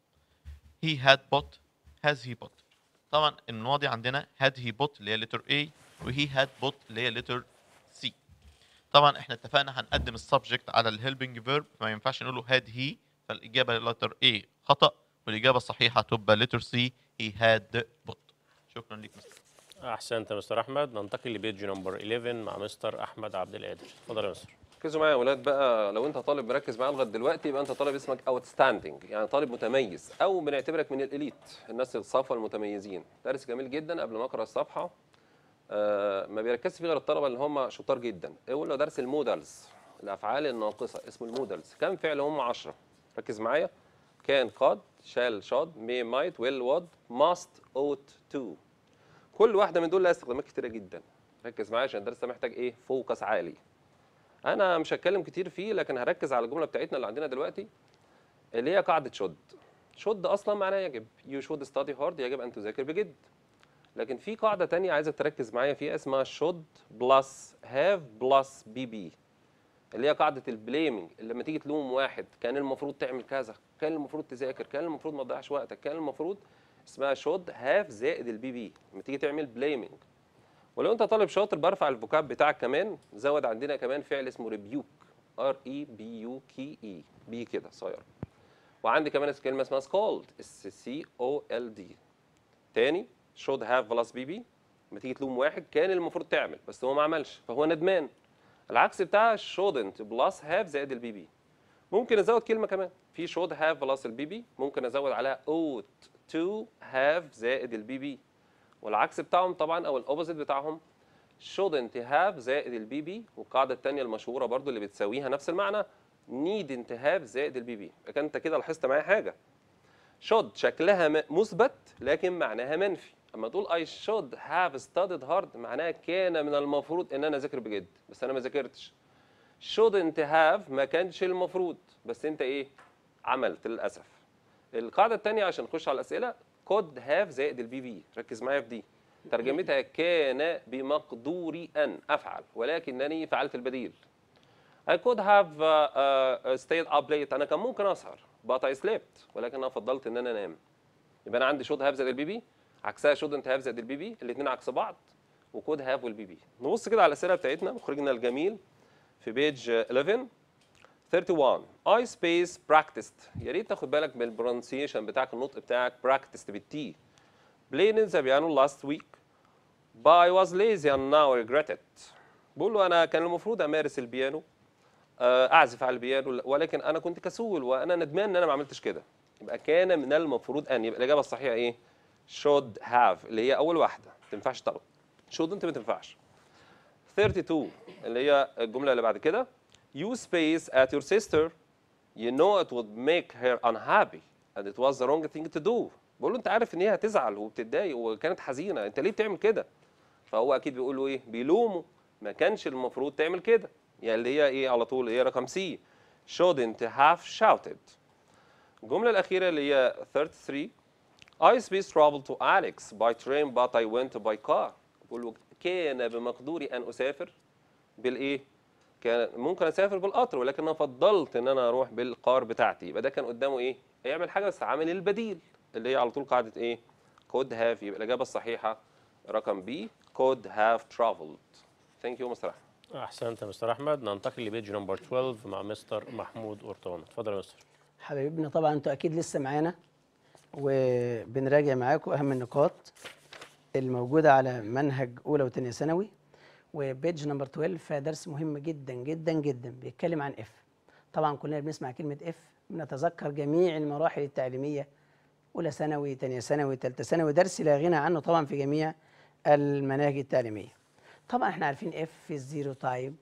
he had bought has he bought طبعا الماضي عندنا had he bought اللي هي letter A و he had bought اللي هي letter C طبعا احنا اتفقنا هنقدم السبجكت على الهيلبنج فيرب فما ينفعش نقول له had he فالاجابه لتر A خطا والاجابه الصحيحه هتبقى لتر C he had bought شكرا ليك مستر احسنت يا مستر احمد ننتقل لبيج نمبر 11 مع مستر احمد عبد القادر اتفضل يا مستر ركزوا معايا يا ولاد بقى لو انت طالب مركز معايا لغايه دلوقتي يبقى انت طالب اسمك اوت ستاندنج يعني طالب متميز او بنعتبرك من الاليت الناس الصفوه المتميزين درس جميل جدا قبل ما اقرا الصفحه آه ما بيركزش فيه غير الطلبه اللي هم شطار جدا يقول له درس المودلز الافعال الناقصه اسمه المودلز كم فعل هم 10 ركز معايا كان قد شال شاد مي مايت ويل وود ماست اوت تو كل واحده من دول لها استخدامات كتيره جدا ركز معايا عشان الدرس ده محتاج ايه فوكس عالي انا مش هتكلم كتير فيه لكن هركز على الجمله بتاعتنا اللي عندنا دلوقتي اللي هي قاعده شد شد اصلا معناها يجب يو شود ستادي هارد يجب ان تذاكر بجد لكن في قاعده تانية عايزك تركز معايا فيها اسمها شود بلس هاف بلس بي بي اللي هي قاعده البليمنج اللي لما تيجي تلوم واحد كان المفروض تعمل كذا كان المفروض تذاكر كان المفروض ما تضيعش وقتك كان المفروض اسمها شود هاف زائد البي بي لما تيجي تعمل بليمنج ولو انت طالب شاطر برفع الفوكاب بتاعك كمان زود عندنا كمان فعل اسمه ريبيوك ار اي بي يو كي اي بي كده صغير وعندي كمان كلمه اسمها سكولد اس سي او ال دي تاني should have بلس بي بي لما تيجي تلوم واحد كان المفروض تعمل بس هو ما عملش فهو ندمان العكس بتاع shouldn't بلس have زائد البي بي ممكن ازود كلمه كمان في should have بلس البي بي ممكن ازود عليها ought to have زائد البي بي والعكس بتاعهم طبعا او الاوبوزيت بتاعهم shouldn't have زائد البي بي والقاعده الثانيه المشهوره برضو اللي بتساويها نفس المعنى needn't have زائد البي بي يبقى انت كده لاحظت معايا حاجه should شكلها م- مثبت لكن معناها منفي اما تقول I should have studied hard معناها كان من المفروض ان انا اذاكر بجد بس انا ما ذاكرتش shouldn't have ما كانش المفروض بس انت ايه عملت للاسف القاعده الثانيه عشان نخش على الاسئله could have زائد البي بي ركز معايا في دي ترجمتها كان بمقدوري ان افعل ولكنني فعلت البديل I could have uh, uh, stayed up late انا كان ممكن اسهر but I slept ولكن انا فضلت ان انا انام يبقى انا عندي should have زائد البي بي عكسها shouldn't have زائد البي بي الاثنين عكس بعض وكود have والبي بي نبص كده على الاسئله بتاعتنا مخرجنا الجميل في بيج 11 31 I space practiced يا ريت تاخد بالك من البرونسيشن بتاعك النطق بتاعك practiced بالتي played in the piano last week but I was lazy and now regret it بقول له انا كان المفروض امارس البيانو آه، اعزف على البيانو ولكن انا كنت كسول وانا ندمان ان انا ما عملتش كده يبقى كان من المفروض ان يبقى الاجابه الصحيحه ايه should have اللي هي اول واحده ما تنفعش طبعا should انت ما تنفعش 32 اللي هي الجمله اللي بعد كده you space at your sister you know it would make her unhappy and it was the wrong thing to do بقول له انت عارف ان هي هتزعل وبتتضايق وكانت حزينه انت ليه بتعمل كده فهو اكيد بيقول له ايه بيلومه ما كانش المفروض تعمل كده يعني اللي هي ايه على طول هي رقم سي shouldn't have shouted الجمله الاخيره اللي هي 33 I space traveled to Alex by train but I went by car بقول له كان بمقدوري ان اسافر بالايه كان ممكن اسافر بالقطر ولكن انا فضلت ان انا اروح بالقار بتاعتي يبقى ده كان قدامه ايه يعمل حاجه بس عامل البديل اللي هي على طول قاعده ايه could have يبقى الاجابه الصحيحه رقم بي could have traveled ثانك يو مستر احمد احسنت يا مستر احمد ننتقل لبيج نمبر 12 مع مستر محمود قرطان اتفضل يا مستر حبايبنا طبعا انتوا اكيد لسه معانا وبنراجع معاكم اهم النقاط الموجوده على منهج اولى وثانيه ثانوي وبيج نمبر 12 فيها درس مهم جدا جدا جدا بيتكلم عن اف طبعا كلنا بنسمع كلمه اف بنتذكر جميع المراحل التعليميه اولى ثانوي ثانيه ثانوي ثالثه ثانوي درس لا غنى عنه طبعا في جميع المناهج التعليميه طبعا احنا عارفين اف في الزيرو تايب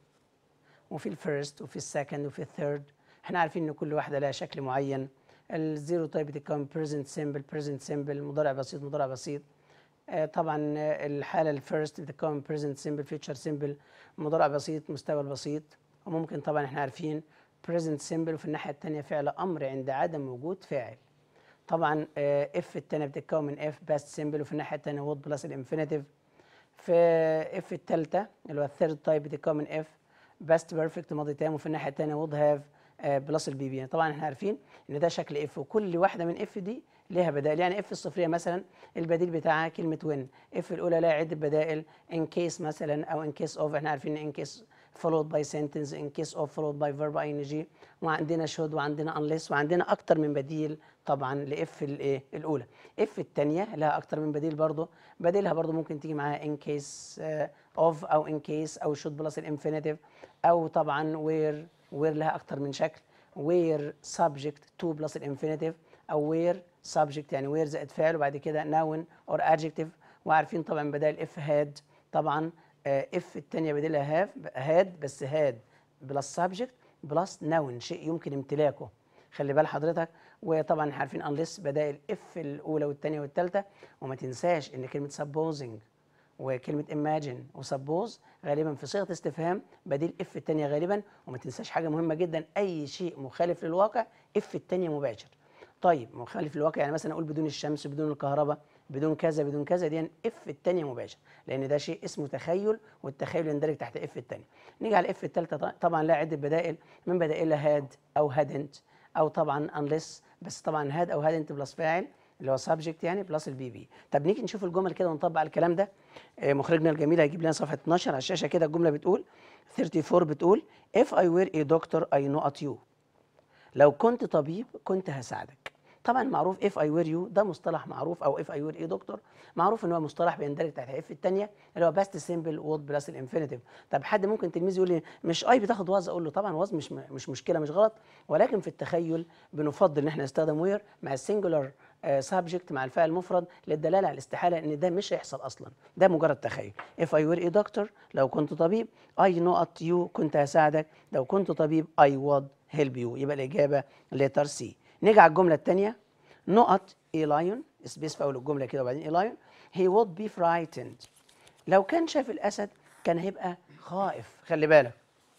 وفي الفيرست وفي السكند وفي الثيرد احنا عارفين ان كل واحده لها شكل معين الزيرو تايب بتتكون بريزنت سيمبل بريزنت سيمبل مضارع بسيط مضارع بسيط آه، طبعا آه، الحاله الفيرست بتتكون بريزنت سيمبل فيوتشر سيمبل مضارع بسيط مستقبل بسيط وممكن طبعا احنا عارفين بريزنت سيمبل وفي الناحيه الثانيه فعل امر عند عدم وجود فاعل طبعا اف الثانيه بتتكون من اف باست سيمبل وفي الناحيه الثانيه وود بلس الانفينيتيف في اف الثالثه اللي هو الثيرد تايب بتتكون من اف باست بيرفكت ماضي تام وفي الناحيه الثانيه وود هاف بلس البي بي طبعا احنا عارفين ان ده شكل اف وكل واحده من اف دي ليها بدائل يعني اف الصفريه مثلا البديل بتاعها كلمه وين اف الاولى لها عده بدائل ان كيس مثلا او ان كيس اوف احنا عارفين ان كيس followed by sentence in case of followed by verb ing وعندنا should وعندنا unless وعندنا اكتر من بديل طبعا لاف الايه الاولى اف الثانيه لها اكتر من بديل برضه بديلها برضه ممكن تيجي معاها in case uh, of او in case او should بلس الانفينيتيف او طبعا where where لها اكتر من شكل where subject to بلس الانفينيتيف او where subject يعني where زائد فعل وبعد كده noun or adjective وعارفين طبعا بدائل اف had طبعا اف الثانيه بديلها هاف هاد بس هاد بلس سبجكت بلس نون شيء يمكن امتلاكه خلي بال حضرتك وطبعا احنا عارفين انليس بدائل اف الاولى والثانيه والثالثه وما تنساش ان كلمه supposing وكلمه imagine وسبوز غالبا في صيغه استفهام بديل اف الثانيه غالبا وما تنساش حاجه مهمه جدا اي شيء مخالف للواقع اف الثانيه مباشر طيب مخالف للواقع يعني مثلا اقول بدون الشمس بدون الكهرباء بدون كذا بدون كذا دي اف الثانيه مباشر لان ده شيء اسمه تخيل والتخيل يندرج تحت اف الثانيه نيجي على الاف الثالثه طبعا لها عده بدائل من بدائلها هاد او هادنت او طبعا انليس بس طبعا هاد او هادنت بلس فاعل اللي هو سبجكت يعني بلس البي بي طب نيجي نشوف الجمل كده ونطبق على الكلام ده آه، مخرجنا الجميل هيجيب لنا صفحه 12 على الشاشه كده الجمله بتقول 34 بتقول if I were a doctor I know at you لو كنت طبيب كنت هساعدك طبعا معروف اف اي وير يو ده مصطلح معروف او اف اي وير اي دكتور معروف ان هو مصطلح بيندرج تحت اف الثانيه اللي هو باست سيمبل وود بلس الانفينيتيف طب حد ممكن تلميذ يقول لي مش اي بتاخد واز اقول له طبعا واز مش مش مشكله مش غلط ولكن في التخيل بنفضل ان احنا نستخدم وير مع السنجولار سبجكت مع الفاعل المفرد للدلاله على الاستحاله ان ده مش هيحصل اصلا ده مجرد تخيل اف اي وير اي دكتور لو كنت طبيب اي نو ات يو كنت هساعدك لو كنت طبيب اي وود هيلب يو يبقى الاجابه لتر سي نيجي على الجمله الثانيه نقط a lion سبيس في اول الجمله كده وبعدين a lion he would be frightened لو كان شاف الاسد كان هيبقى خائف خلي بالك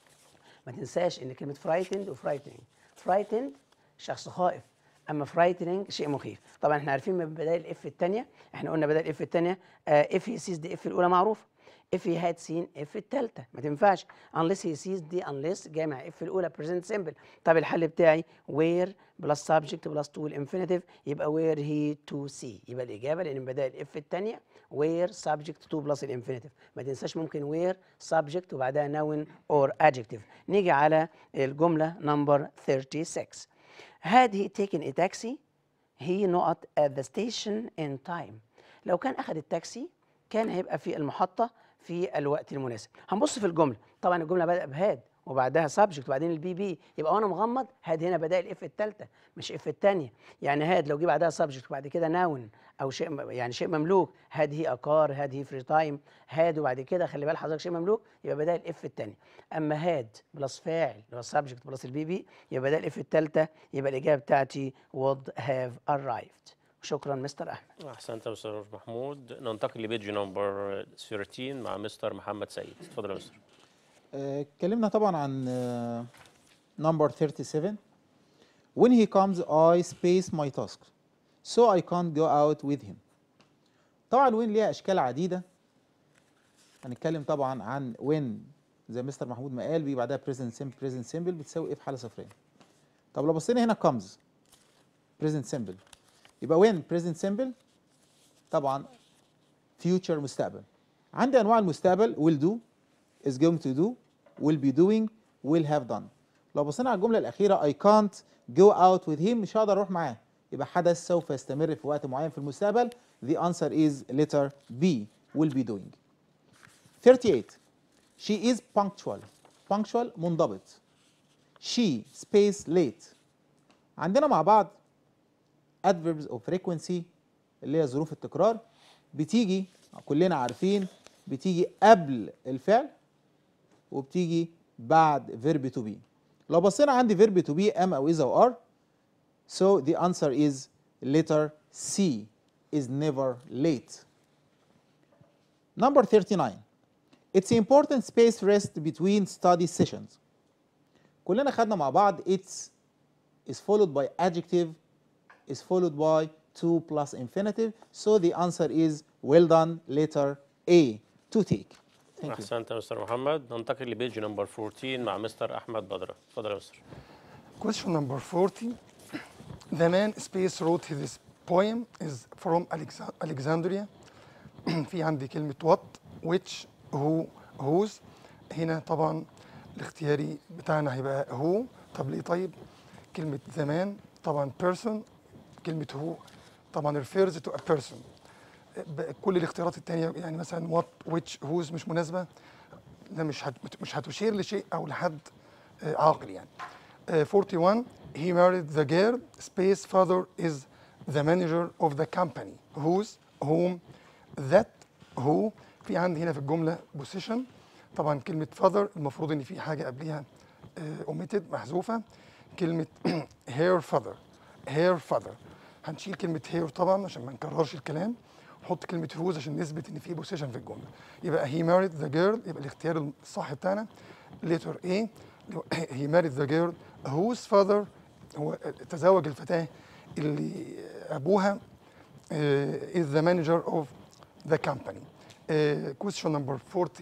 ما تنساش ان كلمه frightened و frightening frightened شخص خائف اما frightening شيء مخيف طبعا احنا عارفين من بدائل الاف الثانيه احنا قلنا بدائل الاف الثانيه اف هي سيز دي اف الاولى معروفه if he had seen اف الثالثه ما تنفعش unless he sees دي unless جاي مع اف الاولى present simple طب الحل بتاعي where بلس subject بلس to الانفينيتيف يبقى where he to see يبقى الاجابه لان بدائل اف الثانيه where subject to بلس الانفينيتيف ما تنساش ممكن where subject وبعدها noun or adjective نيجي على الجمله نمبر 36 had he taken a taxi he not at the station in time لو كان اخذ التاكسي كان هيبقى في المحطه في الوقت المناسب هنبص في الجمله طبعا الجمله بدأ بهاد وبعدها سبجكت وبعدين البي بي يبقى وانا مغمض هاد هنا بدأ الاف الثالثه مش اف الثانيه يعني هاد لو جه بعدها سبجكت وبعد كده ناون او شيء م- يعني شيء مملوك هاد هي اكار هاد هي فري تايم هاد وبعد كده خلي بال حضرتك شيء مملوك يبقى بدأ الاف الثانيه اما هاد بلس فاعل اللي هو السبجكت بلس البي بي يبقى بدأ الاف الثالثه يبقى الاجابه بتاعتي would have arrived شكرا مستر احمد احسنت يا مستر محمود ننتقل لبيج نمبر 13 مع مستر محمد سيد اتفضل يا مستر آه، اتكلمنا طبعا عن نمبر 37 when he comes I space my task so I can't go out with him طبعا when ليها اشكال عديده هنتكلم طبعا عن when زي مستر محمود ما قال بيجي بعدها present simple present simple بتساوي ايه في حاله صفريه طب لو بصينا هنا comes present simple يبقى when present simple طبعا future مستقبل عندي انواع المستقبل will do is going to do will be doing will have done لو بصينا على الجمله الاخيره I can't go out with him مش هقدر اروح معاه يبقى حدث سوف يستمر في وقت معين في المستقبل the answer is letter B will be doing 38 she is punctual punctual منضبط she space late عندنا مع بعض adverbs of frequency اللي هي ظروف التكرار بتيجي كلنا عارفين بتيجي قبل الفعل وبتيجي بعد verb to be لو بصينا عندي verb to be am او is او are so the answer is letter C is never late number 39 it's important space rest between study sessions كلنا خدنا مع بعض it's is followed by adjective is followed by to plus infinitive so the answer is well done letter A to take thank you احسنت يا مستر محمد ننتقل لبيج نمبر 14 مع مستر احمد بدره اتفضل يا مستر Question number 40. The man space wrote his poem is from Alexa- Alexandria. في عندي كلمة what, which, who, whose. هنا طبعا الاختياري بتاعنا هيبقى who. طب ليه طيب؟ كلمة the man طبعا person. كلمة who طبعا refers to a person. ب- كل الاختيارات التانية يعني مثلا what, which, whose مش مناسبة. ده مش هت مش هتشير لشيء أو لحد آه، عاقل يعني. Uh, 41 he married the girl space father is the manager of the company whose whom that who في عندي هنا في الجمله position طبعا كلمه father المفروض ان في حاجه قبليها uh, omitted محذوفه كلمه her father her father هنشيل كلمه her طبعا عشان ما نكررش الكلام نحط كلمه whose عشان نثبت ان في position في الجمله يبقى he married the girl يبقى الاختيار الصح بتاعنا letter A اللي هو he married the girl whose father هو تزوج الفتاة اللي أبوها uh, is the manager of the company. Uh, question number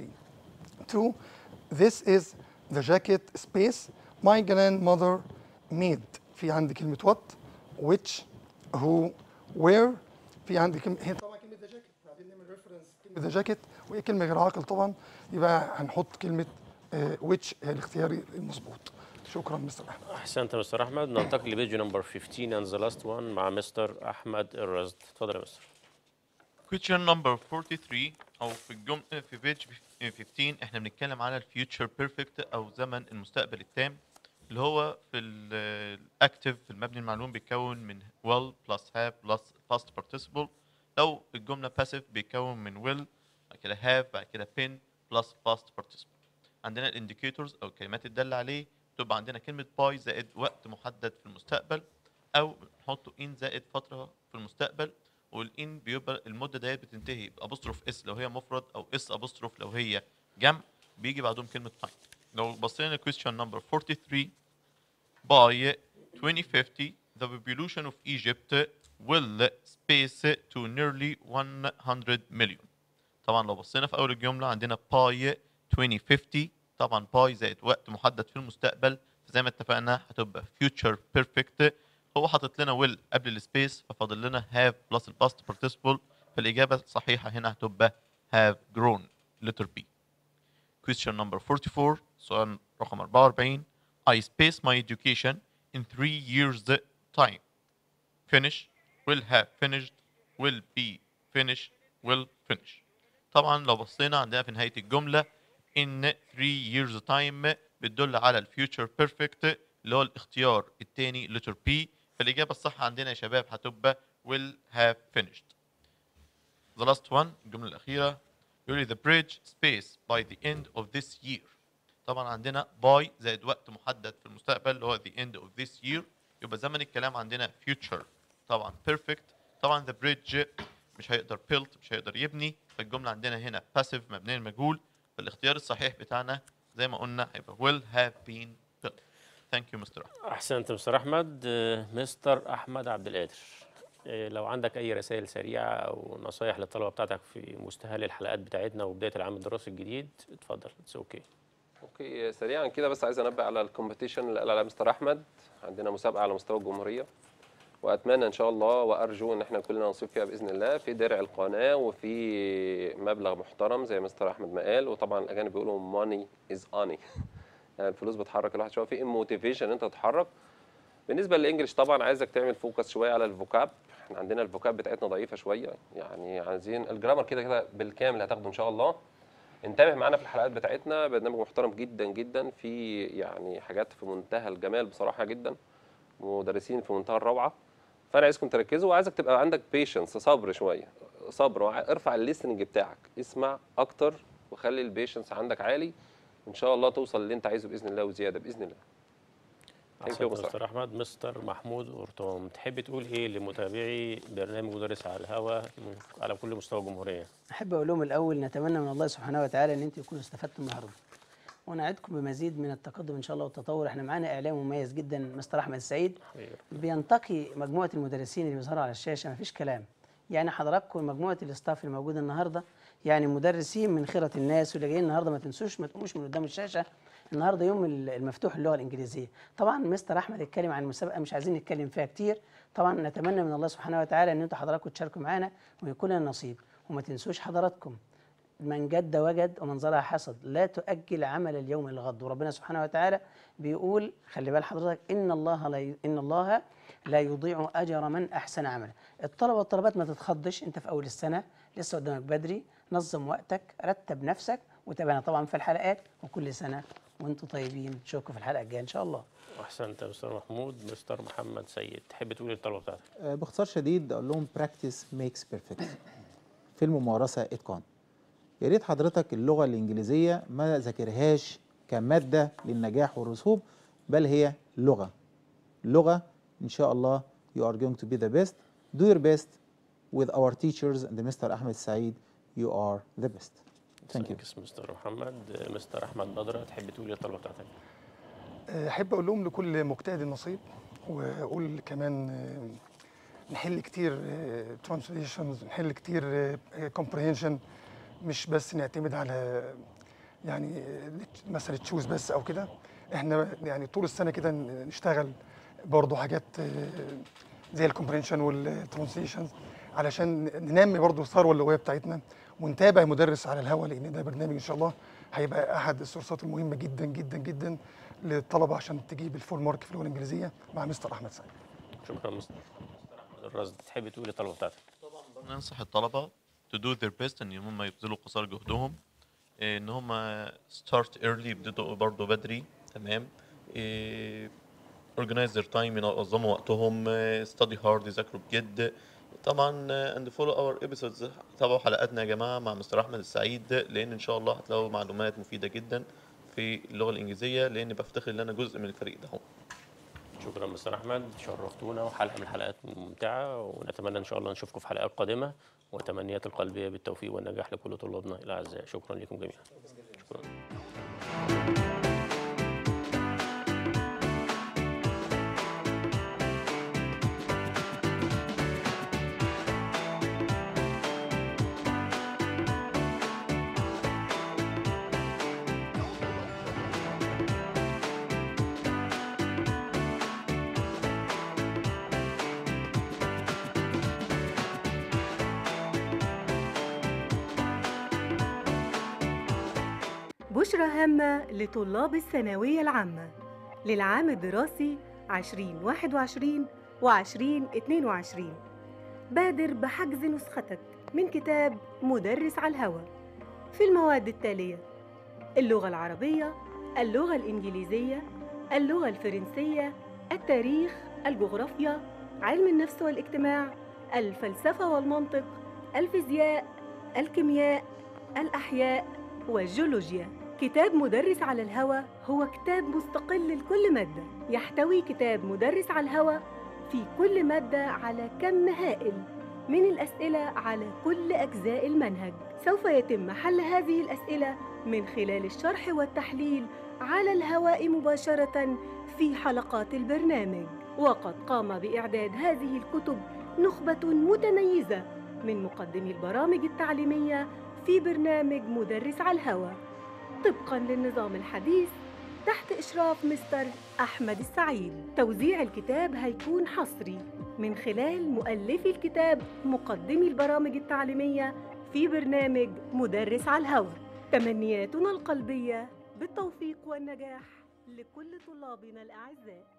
42. This is the jacket space my grandmother made. في عندي كلمة what, which, who, where. في عندي كلمة هي طبعا كلمة the jacket بعدين نعمل reference كلمة the jacket وهي كلمة غير عاقل طبعا يبقى هنحط كلمة uh, which هي الاختياري المظبوط. شكرا مستر أحمد. احسنت يا مستر احمد ننتقل لبيج نمبر 15 and the last one مع مستر احمد الرزد اتفضل يا مستر question number 43 او في الجمله في بيج 15 احنا بنتكلم على الفيوتشر بيرفكت او زمن المستقبل التام اللي هو في الاكتف في المبني المعلوم بيتكون من will plus have plus past participle لو الجمله passive بيتكون من will بعد كده have بعد كده been plus past participle عندنا الانديكيتورز او الكلمات الداله عليه تبقى عندنا كلمه باي زائد وقت محدد في المستقبل او نحطه ان زائد فتره في المستقبل والان بيبقى المده ديت بتنتهي بابوستروف اس لو هي مفرد او اس ابوستروف لو هي جمع بيجي بعدهم كلمه فاين لو بصينا لكويستشن نمبر 43 by 2050 the population of Egypt will space to nearly 100 million طبعا لو بصينا في اول الجمله عندنا باي 2050 طبعا باي زائد وقت محدد في المستقبل فزي ما اتفقنا هتبقى future perfect هو حاطط لنا will قبل السبيس ففاضل لنا have plus الباست participle فالاجابه الصحيحه هنا هتبقى have grown letter B question number 44 سؤال رقم 44 I space my education in three years time finish will have finished will be finish will finish طبعا لو بصينا عندنا في نهاية الجملة in 3 years time بتدل على الفيوتشر بيرفكت اللي هو الاختيار التاني letter P فالإجابة الصح عندنا يا شباب هتبقى will have finished the last one الجملة الأخيرة يقول لي the bridge space by the end of this year طبعا عندنا by زائد وقت محدد في المستقبل اللي هو the end of this year يبقى زمن الكلام عندنا future طبعا perfect طبعا the bridge مش هيقدر build مش هيقدر يبني فالجملة عندنا هنا passive مبنية المجهول فالاختيار الصحيح بتاعنا زي ما قلنا هيبقى will have been built thank you Mr. أحمد احسنت مستر احمد آه، مستر احمد عبد القادر آه، لو عندك اي رسائل سريعه او نصايح للطلبه بتاعتك في مستهل الحلقات بتاعتنا وبدايه العام الدراسي الجديد اتفضل اتس اوكي اوكي سريعا كده بس عايز انبه على الكومبيتيشن اللي قال على مستر احمد عندنا مسابقه على مستوى الجمهوريه واتمنى ان شاء الله وارجو ان احنا كلنا نصيب فيها باذن الله في درع القناه وفي مبلغ محترم زي مستر احمد ما قال وطبعا الاجانب بيقولوا ماني از اني يعني الفلوس بتحرك الواحد شويه في موتيفيشن انت تتحرك بالنسبه للانجليش طبعا عايزك تعمل فوكس شويه على الفوكاب احنا عندنا الفوكاب بتاعتنا ضعيفه شويه يعني عايزين الجرامر كده كده بالكامل هتاخده ان شاء الله انتبه معانا في الحلقات بتاعتنا برنامج محترم جدا جدا في يعني حاجات في منتهى الجمال بصراحه جدا مدرسين في منتهى الروعه فانا عايزكم تركزوا وعايزك تبقى عندك بيشنس صبر شويه صبر وع- ارفع الليسننج بتاعك اسمع اكتر وخلي البيشنس عندك عالي ان شاء الله توصل اللي انت عايزه باذن الله وزياده باذن الله Thank you, احسنت مستر مستر احمد مستر محمود قرطام تحب تقول ايه لمتابعي برنامج مدرس على الهواء على كل مستوى الجمهوريه احب اقول لهم الاول نتمنى من الله سبحانه وتعالى ان انتم تكونوا استفدتم النهارده ونعدكم بمزيد من التقدم ان شاء الله والتطور احنا معانا اعلام مميز جدا مستر احمد السعيد حبيبي. بينتقي مجموعه المدرسين اللي بيظهروا على الشاشه مفيش كلام يعني حضراتكم مجموعه الاستاف اللي موجوده النهارده يعني مدرسين من خيره الناس واللي جايين النهارده ما تنسوش ما تقوموش من قدام الشاشه النهارده يوم ال- المفتوح اللغه الانجليزيه طبعا مستر احمد اتكلم عن المسابقه مش عايزين نتكلم فيها كتير طبعا نتمنى من الله سبحانه وتعالى ان انتم حضراتكم تشاركوا معانا ويكون لنا نصيب وما تنسوش حضراتكم من جد وجد ومن زرع حصد لا تؤجل عمل اليوم للغد وربنا سبحانه وتعالى بيقول خلي بال حضرتك ان الله لا ي... ان الله لا يضيع اجر من احسن عملا الطلبه والطلبات ما تتخضش انت في اول السنه لسه قدامك بدري نظم وقتك رتب نفسك وتابعنا طبعا في الحلقات وكل سنه وانتم طيبين نشوفكم في الحلقه الجايه ان شاء الله احسنت يا مستر محمود مستر محمد سيد تحب تقول للطلبه بتاعتك آه، باختصار شديد اقول لهم practice makes perfect في الممارسه اتقان يا ريت حضرتك اللغه الانجليزيه ما ذاكرهاش كماده للنجاح والرسوب بل هي لغه لغه ان شاء الله you are going to be the best do your best with our teachers and Mr. Ahmed Said you are the best thank you Thanks مستر محمد مستر احمد بدره تحب تقول للطلبه بتاعتك احب اقول لهم لكل مجتهد نصيب واقول كمان آه، نحل كتير ترانسليشنز نحل كتير كومبريهنشن مش بس نعتمد على يعني آه، مثلا تشوز بس او كده احنا يعني طول السنه كده نشتغل برضه حاجات آه، زي الكومبريهنشن والترانسليشنز علشان ننمي برضه الثروه اللغويه بتاعتنا ونتابع مدرس على الهوا لان ده برنامج ان شاء الله هيبقى احد السورسات المهمه جدا جدا جدا للطلبه عشان تجيب الفول مارك في اللغه الانجليزيه مع مستر احمد سعيد شكرا مستر مستر احمد الرصد تحب تقول للطلبه بتاعتك طبعا ننصح الطلبة to do their best ان هم يبذلوا قصارى جهدهم إيه، ان هم start early يبتدوا برضه بدري تمام إيه، organize their time ينظموا وقتهم إيه، study hard يذاكروا بجد طبعا آه، and follow our episodes تابعوا حلقاتنا يا جماعة مع مستر أحمد السعيد لأن إن شاء الله هتلاقوا معلومات مفيدة جدا في اللغة الإنجليزية لأن بفتخر إن أنا جزء من الفريق ده هو. شكرا مستر احمد شرفتونا وحلقه من الحلقات ممتعه ونتمنى ان شاء الله نشوفكم في حلقات قادمه وتمنيات القلبيه بالتوفيق والنجاح لكل طلابنا الاعزاء شكرا لكم جميعا شكرا بشرى هامة لطلاب الثانوية العامة للعام الدراسي 2021 و2022 بادر بحجز نسختك من كتاب مدرس على الهوى في المواد التالية اللغة العربية اللغة الإنجليزية اللغة الفرنسية التاريخ الجغرافيا علم النفس والاجتماع الفلسفة والمنطق الفيزياء الكيمياء الأحياء والجيولوجيا كتاب مدرس على الهوى هو كتاب مستقل لكل مادة يحتوي كتاب مدرس على الهوى في كل مادة على كم هائل من الأسئلة على كل أجزاء المنهج سوف يتم حل هذه الأسئلة من خلال الشرح والتحليل على الهواء مباشرة في حلقات البرنامج وقد قام بإعداد هذه الكتب نخبة متميزة من مقدمي البرامج التعليمية في برنامج مدرس على الهوى طبقا للنظام الحديث تحت إشراف مستر أحمد السعيد توزيع الكتاب هيكون حصري من خلال مؤلفي الكتاب مقدمي البرامج التعليمية في برنامج مدرس على الهوى تمنياتنا القلبية بالتوفيق والنجاح لكل طلابنا الأعزاء